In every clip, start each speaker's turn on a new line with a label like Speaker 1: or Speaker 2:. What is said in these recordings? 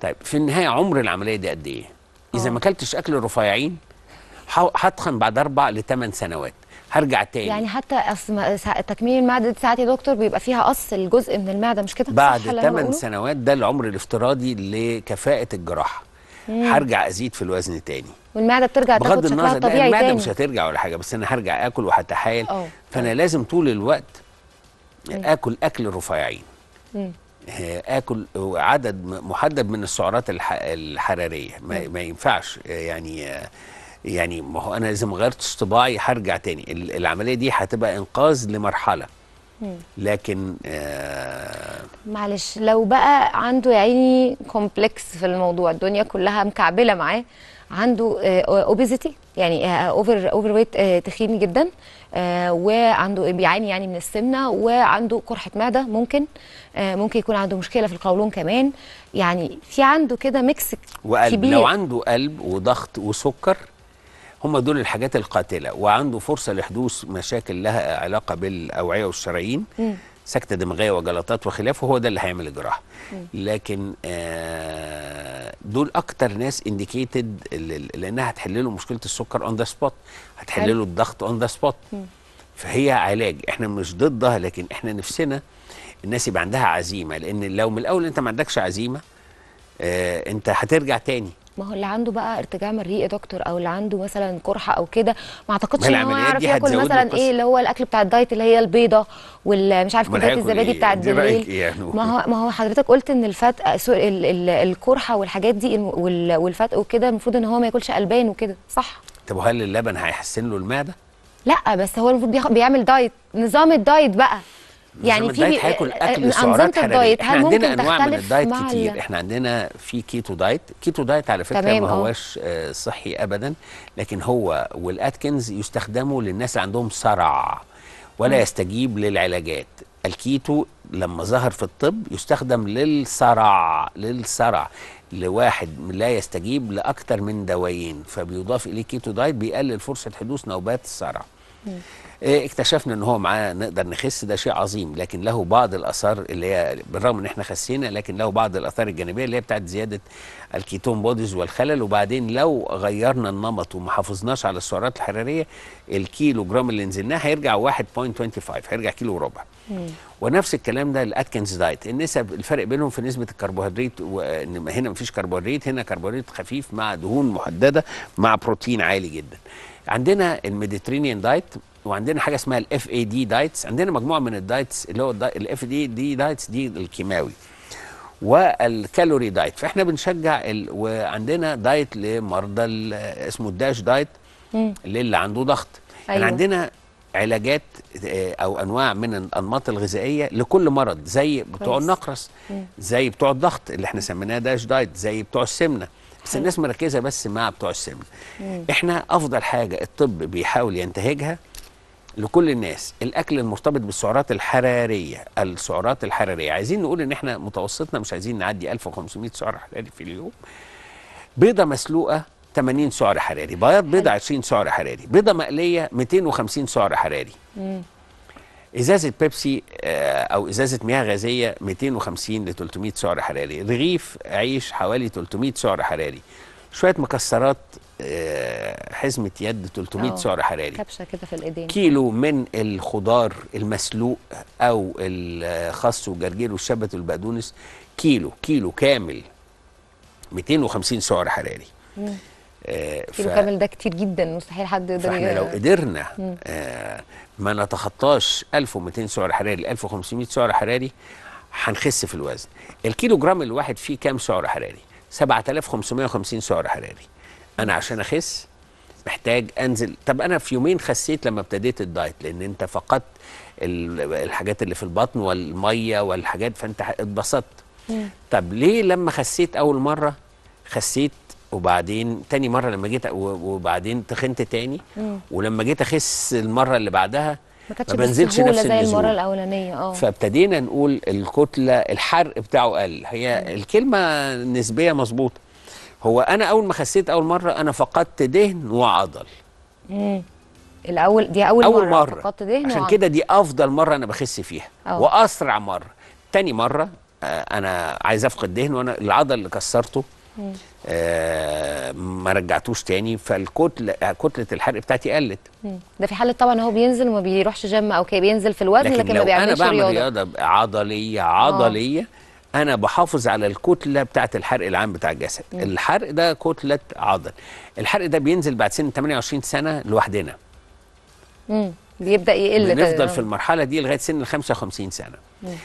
Speaker 1: طيب في النهايه عمر العمليه دي قد ايه اذا ما اكلتش اكل الرفيعين ح- هتخن بعد اربع لثمان سنوات هرجع تاني
Speaker 2: يعني حتى أصل ما- سا- تكميم المعده دي ساعات يا دكتور بيبقى فيها قص الجزء من المعده مش كده
Speaker 1: بعد
Speaker 2: صح اللي أنا
Speaker 1: 8
Speaker 2: بقوله؟
Speaker 1: سنوات ده العمر الافتراضي لكفاءه الجراحه هرجع ازيد في الوزن تاني
Speaker 2: والمعده بترجع تاخد
Speaker 1: بغض
Speaker 2: شكلها
Speaker 1: النظر لا
Speaker 2: الطبيعي
Speaker 1: المعده
Speaker 2: تاني
Speaker 1: مش هترجع ولا حاجه بس انا هرجع اكل وهتحايل
Speaker 2: أه.
Speaker 1: فانا لازم طول الوقت اكل اكل رفيعين آه، اكل عدد م- محدد من السعرات الح- الحراريه ما, ما ينفعش آه، يعني آه، يعني ما هو انا اذا ما غيرتش طباعي هرجع تاني ال- العمليه دي هتبقى انقاذ لمرحله لكن آه
Speaker 2: معلش لو بقى عنده يا عيني كومبلكس في الموضوع الدنيا كلها مكعبله معاه عنده اوبيزيتي يعني اوفر اوفر ويت تخين جدا آه، وعنده بيعاني يعني من السمنه وعنده قرحه معده ممكن آه، ممكن يكون عنده مشكله في القولون كمان يعني في عنده كده ميكس
Speaker 1: وقلب
Speaker 2: كبير
Speaker 1: لو عنده قلب وضغط وسكر هم دول الحاجات القاتله وعنده فرصه لحدوث مشاكل لها علاقه بالاوعيه والشرايين سكته دماغيه وجلطات وخلافه هو ده اللي هيعمل الجراحه لكن آه دول اكتر ناس انديكيتد لانها هتحل له مشكله السكر اون ذا سبوت هتحل
Speaker 2: حلو.
Speaker 1: له الضغط اون ذا سبوت فهي علاج احنا مش ضدها لكن احنا نفسنا الناس يبقى عندها عزيمه لان لو من الاول انت ما عندكش عزيمه آه انت هترجع تاني
Speaker 2: ما هو اللي عنده بقى ارتجاع مريء يا دكتور او اللي عنده مثلا قرحه او كده ما اعتقدش
Speaker 1: ما
Speaker 2: ان هو
Speaker 1: العمليات
Speaker 2: يعرف
Speaker 1: دي
Speaker 2: ياكل
Speaker 1: هتزود له
Speaker 2: مثلا
Speaker 1: القصة.
Speaker 2: ايه اللي هو الاكل بتاع الدايت اللي هي البيضه والمش عارف
Speaker 1: أمال
Speaker 2: كوبايه
Speaker 1: هياكل
Speaker 2: الزبادي
Speaker 1: إيه؟
Speaker 2: بتاعت
Speaker 1: دي رأيك
Speaker 2: بالليل
Speaker 1: إيه يعني؟
Speaker 2: ما هو ما هو حضرتك قلت ان الفات سوري ال- ال- القرحه والحاجات دي الم- وال- والفتق وكده المفروض ان هو ما ياكلش البان وكده صح
Speaker 1: طب وهل اللبن هيحسن له المعده؟
Speaker 2: لا بس هو المفروض بياخد بيعمل دايت نظام الدايت بقى
Speaker 1: يعني
Speaker 2: يعني
Speaker 1: في
Speaker 2: في
Speaker 1: هياكل اكل
Speaker 2: أنظمة
Speaker 1: سعرات حراريه
Speaker 2: الدايت
Speaker 1: احنا
Speaker 2: هل
Speaker 1: عندنا
Speaker 2: ممكن
Speaker 1: انواع من
Speaker 2: تختلف
Speaker 1: الدايت
Speaker 2: مع
Speaker 1: كتير
Speaker 2: ال-
Speaker 1: احنا عندنا في كيتو دايت كيتو دايت على فكره
Speaker 2: تمام،
Speaker 1: ما
Speaker 2: آه.
Speaker 1: هواش آه، صحي ابدا لكن هو والاتكنز يستخدموا للناس اللي عندهم صرع ولا يستجيب للعلاجات الكيتو لما ظهر في الطب يستخدم للصرع للصرع لواحد لا يستجيب لاكثر من دوايين فبيضاف اليه كيتو دايت بيقلل فرصه حدوث نوبات الصرع إيه، اكتشفنا ان هو معاه نقدر نخس ده شيء عظيم لكن له بعض الاثار اللي هي بالرغم ان احنا خسينا لكن له بعض الاثار الجانبيه اللي هي بتاعت زياده الكيتون بوديز والخلل وبعدين لو غيرنا النمط وما حافظناش على السعرات الحراريه الكيلو جرام اللي نزلناه هيرجع 1.25 هيرجع كيلو وربع ونفس الكلام ده الاتكنز دايت النسب الفرق بينهم في نسبه الكربوهيدرات وان هنا مفيش كربوهيدرات هنا كربوهيدرات خفيف مع دهون محدده مع بروتين عالي جدا عندنا الميديترينيان دايت وعندنا حاجه اسمها الاف اي دي دايتس عندنا مجموعه من الدايتس اللي هو الاف دي دي دايتس دي الكيماوي والكالوري دايت فاحنا بنشجع ال... وعندنا دايت لمرضى ال- اسمه الداش دايت للي عنده ضغط أيوة.
Speaker 2: أيوة.
Speaker 1: عندنا علاجات آه، او انواع من الانماط الغذائيه لكل مرض زي بتوع
Speaker 2: كويس.
Speaker 1: النقرس زي بتوع الضغط اللي احنا سميناه داش دايت زي بتوع السمنه بس الناس مركزه بس مع بتوع السمنه احنا افضل حاجه الطب بيحاول ينتهجها لكل الناس الاكل المرتبط بالسعرات الحراريه السعرات الحراريه عايزين نقول ان احنا متوسطنا مش عايزين نعدي 1500 سعر حراري في اليوم بيضه مسلوقه 80 سعر حراري بياض بيضه 20 سعر حراري بيضه مقليه 250 سعر حراري ازازه بيبسي آه، او ازازه مياه غازيه 250 ل 300 سعر حراري رغيف عيش حوالي 300 سعر حراري شويه مكسرات آه، حزمه يد 300
Speaker 2: آه.
Speaker 1: سعر حراري
Speaker 2: كبشه كده في الايدين
Speaker 1: كيلو من الخضار المسلوق او الخس والجرجير والشبت والبقدونس كيلو كيلو كامل 250 سعر حراري آه
Speaker 2: كيلو كامل ده كتير جدا مستحيل حد يقدر
Speaker 1: فاحنا
Speaker 2: ي-
Speaker 1: لو قدرنا آه ما نتخطاش 1200 سعر حراري ل 1500 سعر حراري هنخس في الوزن الكيلو جرام الواحد فيه كام سعر حراري 7550 سعر حراري انا عشان اخس محتاج انزل طب انا في يومين خسيت لما ابتديت الدايت لان انت فقدت ال- الحاجات اللي في البطن والميه والحاجات فانت اتبسطت طب ليه لما خسيت اول مره خسيت وبعدين تاني مره لما جيت و- وبعدين تخنت تاني ولما جيت اخس المره اللي بعدها
Speaker 2: ما كانتش
Speaker 1: ما بنزلش
Speaker 2: بالسهولة
Speaker 1: نفس
Speaker 2: زي
Speaker 1: النزول
Speaker 2: المره الاولانيه اه
Speaker 1: فابتدينا نقول الكتله الحرق بتاعه قل هي الكلمه نسبيه مظبوطه هو انا اول ما خسيت اول مره انا فقدت دهن وعضل
Speaker 2: الاول دي اول,
Speaker 1: اول
Speaker 2: مره
Speaker 1: مره
Speaker 2: فقدت دهن
Speaker 1: عشان
Speaker 2: وعضل.
Speaker 1: كده دي افضل مره انا بخس فيها
Speaker 2: أه.
Speaker 1: واسرع مره تاني مره آه، انا عايز افقد دهن وانا العضل اللي كسرته آه ما رجعتوش تاني فالكتله كتله الحرق بتاعتي قلت
Speaker 2: مم. ده في حاله طبعا هو بينزل وما بيروحش جيم او كده بينزل في الوزن
Speaker 1: لكن,
Speaker 2: لكن,
Speaker 1: لو
Speaker 2: ما
Speaker 1: انا
Speaker 2: بيعملش
Speaker 1: بعمل
Speaker 2: رياضه,
Speaker 1: رياضه عضليه عضليه انا بحافظ على الكتله بتاعه الحرق العام بتاع الجسد الحرق ده كتله عضل الحرق ده بينزل بعد سن 28 سنه لوحدنا
Speaker 2: مم. بيبدا يقل
Speaker 1: بنفضل
Speaker 2: كده.
Speaker 1: في المرحله دي لغايه سن ال 55 سنه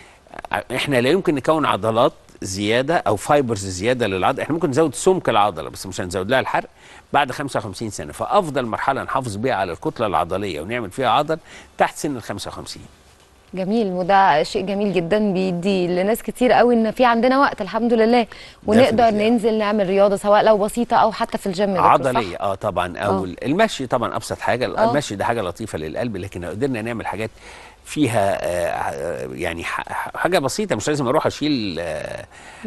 Speaker 1: احنا لا يمكن نكون عضلات زياده او فايبرز زياده للعضله احنا ممكن نزود سمك العضله بس مش هنزود لها الحرق بعد 55 سنه فافضل مرحله نحافظ بيها على الكتله العضليه ونعمل فيها عضل تحت سن ال 55
Speaker 2: جميل وده شيء جميل جدا بيدي لناس كتير قوي ان في عندنا وقت الحمد لله ونقدر
Speaker 1: Definitely.
Speaker 2: ننزل نعمل رياضه سواء لو بسيطه او حتى في الجيم يا دكتور، صح؟
Speaker 1: عضليه اه طبعا او
Speaker 2: آه.
Speaker 1: المشي طبعا ابسط حاجه
Speaker 2: آه.
Speaker 1: المشي ده حاجه لطيفه للقلب لكن لو قدرنا نعمل حاجات فيها آه يعني ح- حاجه بسيطه مش لازم اروح اشيل آه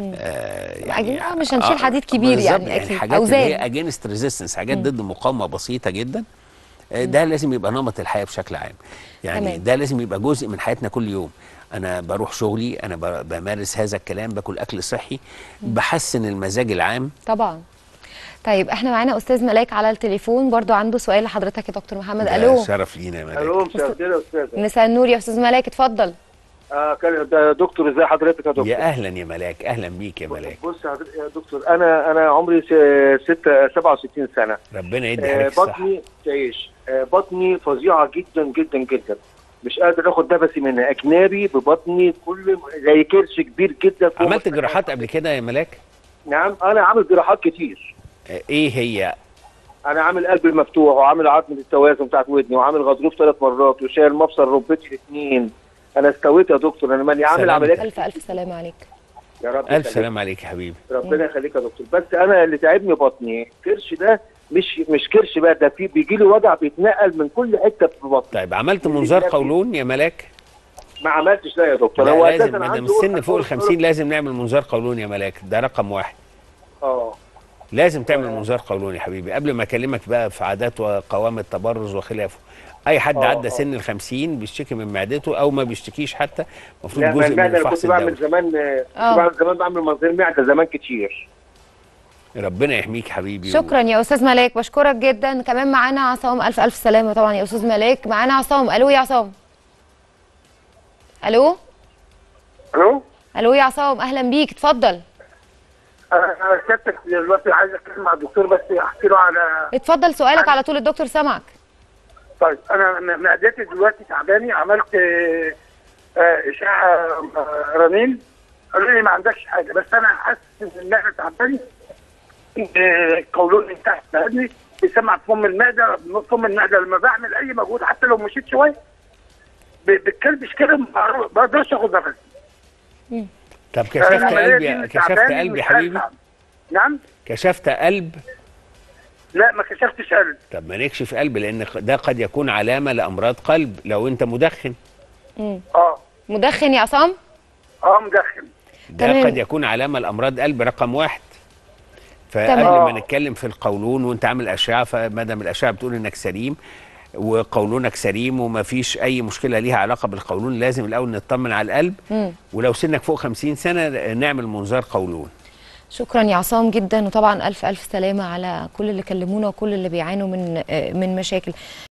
Speaker 1: آه
Speaker 2: أكيد آه، مش هنشيل حديد كبير
Speaker 1: بالظبط،
Speaker 2: يعني أكيد.
Speaker 1: حاجات اللي هي
Speaker 2: أوزان.
Speaker 1: اجينست ريزيستنس حاجات ضد مقاومه بسيطه جدا آه، ده لازم يبقى نمط الحياه بشكل عام يعني
Speaker 2: تمام.
Speaker 1: ده لازم يبقى جزء من حياتنا كل يوم انا بروح شغلي انا ب- بمارس هذا الكلام باكل اكل صحي بحسن المزاج العام
Speaker 2: طبعا طيب احنا معانا استاذ ملاك على التليفون برضو عنده سؤال لحضرتك يا دكتور محمد
Speaker 1: ده
Speaker 2: الو
Speaker 1: شرف لينا يا ملاك
Speaker 3: الو مساء الخير يا استاذ
Speaker 2: مساء النور يا استاذ ملاك اتفضل
Speaker 3: آه كان ده دكتور ازي حضرتك يا دكتور
Speaker 1: يا اهلا يا ملاك اهلا بيك يا ملاك
Speaker 3: بص يا حضرتك- يا دكتور انا انا عمري س- ستة 67 سنه
Speaker 1: ربنا يدي
Speaker 3: آه
Speaker 1: حضرتك الصحه
Speaker 3: بطني تعيش آه بطني فظيعه جدا جدا جدا مش قادر اخد نفسي منها اجنبي ببطني كل زي كرش كبير جدا فوق
Speaker 1: عملت
Speaker 3: ما-
Speaker 1: جراحات قبل كده يا ملاك
Speaker 3: نعم انا عامل جراحات كتير
Speaker 1: آه، ايه هي
Speaker 3: انا عامل قلب المفتوح وعامل عظمه التوازن بتاعت ودني وعامل غضروف ثلاث مرات وشايل مفصل ركبتي الاثنين انا استويت يا دكتور انا ماني عامل
Speaker 1: سلامتك.
Speaker 3: عمليات
Speaker 2: الف الف سلامه عليك
Speaker 3: يا رب
Speaker 1: الف
Speaker 3: يخليك.
Speaker 1: سلام عليك يا حبيبي
Speaker 3: ربنا يخليك يا دكتور بس انا اللي تعبني بطني الكرش ده مش مش كرش بقى ده في بيجي لي وجع بيتنقل من كل حته في بطني
Speaker 1: طيب عملت منظار قولون يا ملاك
Speaker 3: ما عملتش ده يا دكتور
Speaker 1: لا
Speaker 3: هو
Speaker 1: لازم
Speaker 3: أساساً
Speaker 1: ما دام
Speaker 3: عنده
Speaker 1: السن فوق ال
Speaker 3: أول-
Speaker 1: 50 لازم نعمل منظار قولون يا ملاك ده رقم واحد
Speaker 3: اه
Speaker 1: لازم تعمل منظار قولون يا حبيبي قبل ما اكلمك بقى في عادات وقوام التبرز وخلافه اي حد
Speaker 3: آه،
Speaker 1: عدى
Speaker 3: آه.
Speaker 1: سن ال 50 بيشتكي من معدته او ما بيشتكيش حتى المفروض
Speaker 3: لا ما
Speaker 1: جزء من
Speaker 3: المعده انا
Speaker 1: الفحص
Speaker 3: كنت بعمل
Speaker 1: الدوري
Speaker 3: زمان
Speaker 2: آه.
Speaker 3: كنت بعمل زمان بعمل منظير معده زمان كتير
Speaker 1: ربنا يحميك حبيبي و-
Speaker 2: شكرا يا استاذ ملاك بشكرك جدا كمان معانا عصام الف الف سلامه طبعا يا استاذ ملاك معانا عصام الو يا عصام الو
Speaker 3: الو
Speaker 2: الو يا عصام اهلا بيك اتفضل
Speaker 3: انا سيادتك دلوقتي عايز اتكلم مع الدكتور بس احكي له على
Speaker 2: اتفضل سؤالك على طول الدكتور سامعك
Speaker 3: طيب انا م- معدتي دلوقتي تعباني عملت آه، آه، اشعه آه، رنين قالوا لي ما عندكش حاجه بس انا حاسس ان المعده تعباني آه، قولون من تحت تعبني بيسمع في فم المعده فم المعده لما بعمل اي مجهود حتى لو مشيت شويه ب- بتكلبش كده ما بعرف- ما بقدرش اخد نفسي
Speaker 1: طب كشفت
Speaker 3: العملية
Speaker 1: قلبي
Speaker 3: دي مش
Speaker 1: كشفت
Speaker 3: تعباني،
Speaker 1: قلبي يا
Speaker 3: مش عارف
Speaker 1: حبيبي
Speaker 3: أعمل. نعم
Speaker 1: كشفت قلب
Speaker 3: لا ما كشفتش قلب
Speaker 1: طب ما نكشف قلب لان ده قد يكون علامه لامراض قلب لو انت مدخن
Speaker 3: اه
Speaker 2: مدخن يا عصام
Speaker 3: اه مدخن
Speaker 1: ده
Speaker 2: تمام.
Speaker 1: قد يكون علامه لامراض قلب رقم واحد فقبل
Speaker 2: تمام.
Speaker 1: ما نتكلم في القولون وانت عامل اشعه فما دام الاشعه بتقول انك سليم وقولونك سليم وما فيش اي مشكله ليها علاقه بالقولون لازم الاول نطمن على القلب
Speaker 2: مم.
Speaker 1: ولو سنك فوق 50 سنه نعمل منظار قولون
Speaker 2: شكرا يا عصام جدا وطبعا الف الف سلامه على كل اللي كلمونا وكل اللي بيعانوا من آه، من مشاكل